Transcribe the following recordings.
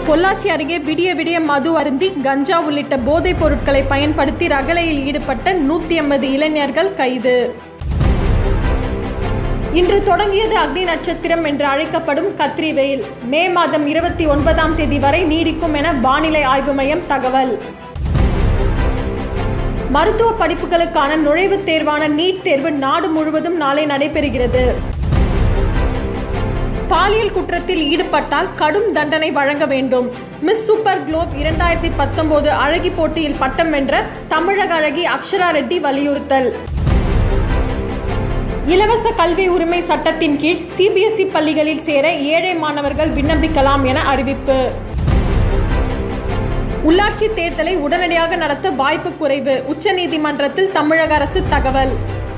பொள்ளாச்சி அருகே விடிய விடிய மது அருந்தி கஞ்சா உள்ளிட்ட போதைப் பொருட்களை பயன்படுத்தி ரகளையில் ஈடுபட்ட நூற்றி ஐம்பது இளைஞர்கள் கைது இன்று தொடங்கியது அக்னி நட்சத்திரம் என்று அழைக்கப்படும் கத்ரி வெயில் மே மாதம் இருபத்தி ஒன்பதாம் தேதி வரை நீடிக்கும் என வானிலை ஆய்வு மையம் தகவல் மருத்துவ படிப்புகளுக்கான நுழைவுத் தேர்வான நீட் தேர்வு நாடு முழுவதும் நாளை நடைபெறுகிறது பாலியல் குற்றத்தில் ஈடுபட்டால் கடும் தண்டனை வழங்க வேண்டும் மிஸ் சூப்பர் குளோப் இரண்டாயிரத்தி பத்தொன்பது அழகி போட்டியில் பட்டம் வென்ற தமிழக அழகி அக்ஷரா ரெட்டி வலியுறுத்தல் இலவச கல்வி உரிமை சட்டத்தின் கீழ் சிபிஎஸ்இ பள்ளிகளில் சேர ஏழை மாணவர்கள் விண்ணப்பிக்கலாம் என அறிவிப்பு உள்ளாட்சி தேர்தலை உடனடியாக நடத்த வாய்ப்பு குறைவு உச்சநீதிமன்றத்தில் தமிழக அரசு தகவல்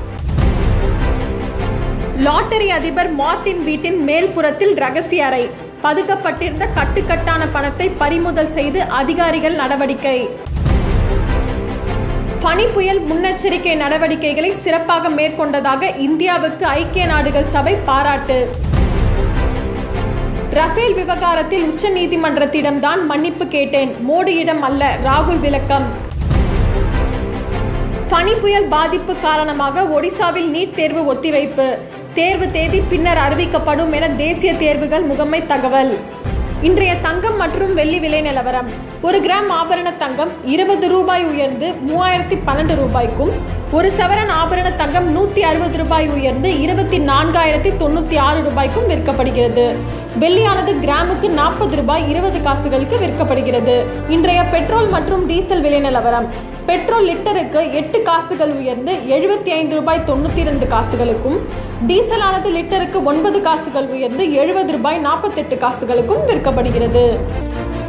லாட்டரி அதிபர் மார்டின் வீட்டின் மேல்புறத்தில் ரகசிய அறை பதுக்கப்பட்டிருந்த கட்டுக்கட்டான பணத்தை பறிமுதல் செய்து அதிகாரிகள் நடவடிக்கை ஃபனி புயல் முன்னெச்சரிக்கை நடவடிக்கைகளை சிறப்பாக மேற்கொண்டதாக இந்தியாவுக்கு ஐக்கிய நாடுகள் சபை பாராட்டு ரஃபேல் விவகாரத்தில் உச்ச நீதிமன்றத்திடம்தான் மன்னிப்பு கேட்டேன் மோடியிடம் அல்ல ராகுல் விளக்கம் ஃபனி புயல் பாதிப்பு காரணமாக ஒடிசாவில் நீட் தேர்வு ஒத்திவைப்பு தேர்வு தேதி பின்னர் அறிவிக்கப்படும் என தேசிய தேர்வுகள் முகமை தகவல் இன்றைய தங்கம் மற்றும் வெள்ளி விலை நிலவரம் ஒரு கிராம் ஆபரண தங்கம் இருபது ரூபாய் உயர்ந்து மூவாயிரத்தி பன்னெண்டு ரூபாய்க்கும் ஒரு சவரன் ஆபரண தங்கம் நூற்றி அறுபது ரூபாய் உயர்ந்து இருபத்தி நான்காயிரத்தி தொண்ணூற்றி ஆறு ரூபாய்க்கும் விற்கப்படுகிறது வெள்ளியானது கிராமுக்கு நாற்பது ரூபாய் இருபது காசுகளுக்கு விற்கப்படுகிறது இன்றைய பெட்ரோல் மற்றும் டீசல் விலை நிலவரம் பெட்ரோல் லிட்டருக்கு எட்டு காசுகள் உயர்ந்து எழுபத்தி ஐந்து ரூபாய் தொண்ணூற்றி ரெண்டு காசுகளுக்கும் டீசலானது லிட்டருக்கு ஒன்பது காசுகள் உயர்ந்து எழுபது ரூபாய் நாற்பத்தெட்டு காசுகளுக்கும் விற்கப்படுகிறது